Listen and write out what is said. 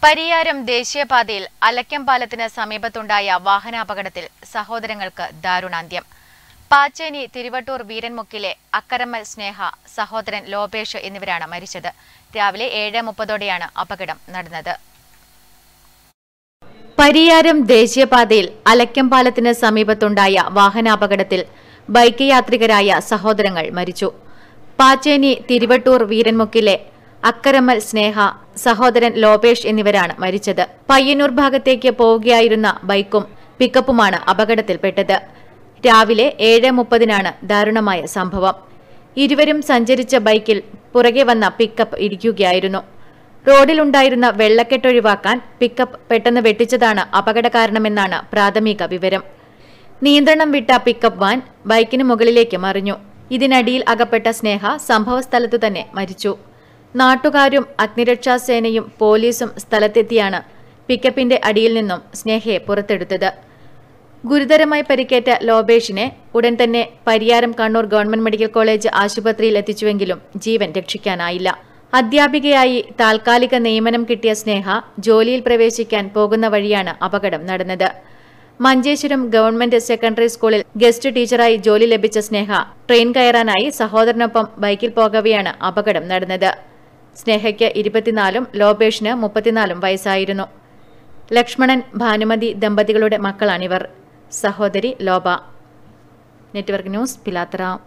പരിയാരം ദേശീയപാതയിൽ അലക്കം പാലത്തിന് സമീപത്തുണ്ടായ വാഹനാപകടത്തിൽ സഹോദരങ്ങൾക്ക് ദാരുണാന്ത്യം പാച്ചേനി തിരുവട്ടൂർ വീരൻമുക്കിലെ അക്കരമ്മൽ സ്നേഹ സഹോദരൻ ലോപേഷ് എന്നിവരാണ് മരിച്ചത് രാവിലെ ഏഴ് മുപ്പതോടെയാണ് അപകടം നടന്നത് പരിയാരം ദേശീയപാതയിൽ അലക്കം പാലത്തിന് സമീപത്തുണ്ടായ വാഹനാപകടത്തിൽ ബൈക്ക് യാത്രികരായ സഹോദരങ്ങൾ മരിച്ചു പാച്ചേനി തിരുവട്ടൂർ വീരൻമുക്കിലെ അക്കരമ്മൽ സ്നേഹ സഹോദരൻ ലോപേഷ് എന്നിവരാണ് മരിച്ചത് പയ്യന്നൂർ ഭാഗത്തേക്ക് പോവുകയായിരുന്ന ബൈക്കും പിക്കപ്പുമാണ് അപകടത്തിൽപ്പെട്ടത് രാവിലെ ഏഴ് മുപ്പതിനാണ് ദാരുണമായ സംഭവം ഇരുവരും സഞ്ചരിച്ച ബൈക്കിൽ പുറകെ വന്ന പിക്കപ്പ് ഇടിക്കുകയായിരുന്നു റോഡിലുണ്ടായിരുന്ന വെള്ളക്കെട്ടൊഴിവാക്കാൻ പിക്കപ്പ് പെട്ടെന്ന് വെട്ടിച്ചതാണ് അപകട കാരണമെന്നാണ് പ്രാഥമിക വിവരം നിയന്ത്രണം വിട്ട പിക്കപ്പ് വാൻ ബൈക്കിന് മുകളിലേക്ക് മറിഞ്ഞു ഇതിനടിയിൽ അകപ്പെട്ട സ്നേഹ സംഭവസ്ഥലത്തു തന്നെ മരിച്ചു നാട്ടുകാരും അഗ്നിരക്ഷാസേനയും പോലീസും സ്ഥലത്തെത്തിയാണ് പിക്കപ്പിന്റെ അടിയിൽ നിന്നും സ്നേഹയെ പുറത്തെടുത്തത് ഗുരുതരമായി പരിക്കേറ്റ ലോബേഷിനെ ഉടൻ തന്നെ Pariyaram Kannur government medical college ആശുപത്രിയിൽ എത്തിച്ചുവെങ്കിലും ജീവൻ രക്ഷിക്കാനായില്ല അധ്യാപികയായി താൽക്കാലിക നിയമനം കിട്ടിയ സ്നേഹ ജോലിയിൽ പ്രവേശിക്കാൻ പോകുന്ന വഴിയാണ് അപകടം നടന്നത് മഞ്ചേശ്വരം ഗവൺമെന്റ് സെക്കൻഡറി സ്കൂളിൽ ഗസ്റ്റ് ടീച്ചറായി ജോലി ലഭിച്ച സ്നേഹ ട്രെയിൻ കയറാനായി സഹോദരനൊപ്പം ബൈക്കിൽ പോകവെയാണ് അപകടം നടന്നത് സ്നേഹയ്ക്ക് ഇരുപത്തിനാലും ലോബേഷിന് മുപ്പത്തിനാലും വയസ്സായിരുന്നു ലക്ഷ്മണൻ ഭാനുമതി ദമ്പതികളുടെ മക്കളാണിവർ സഹോദരി ലോബ നെറ്റ്വർക്ക് ന്യൂസ് പിലാത്തറ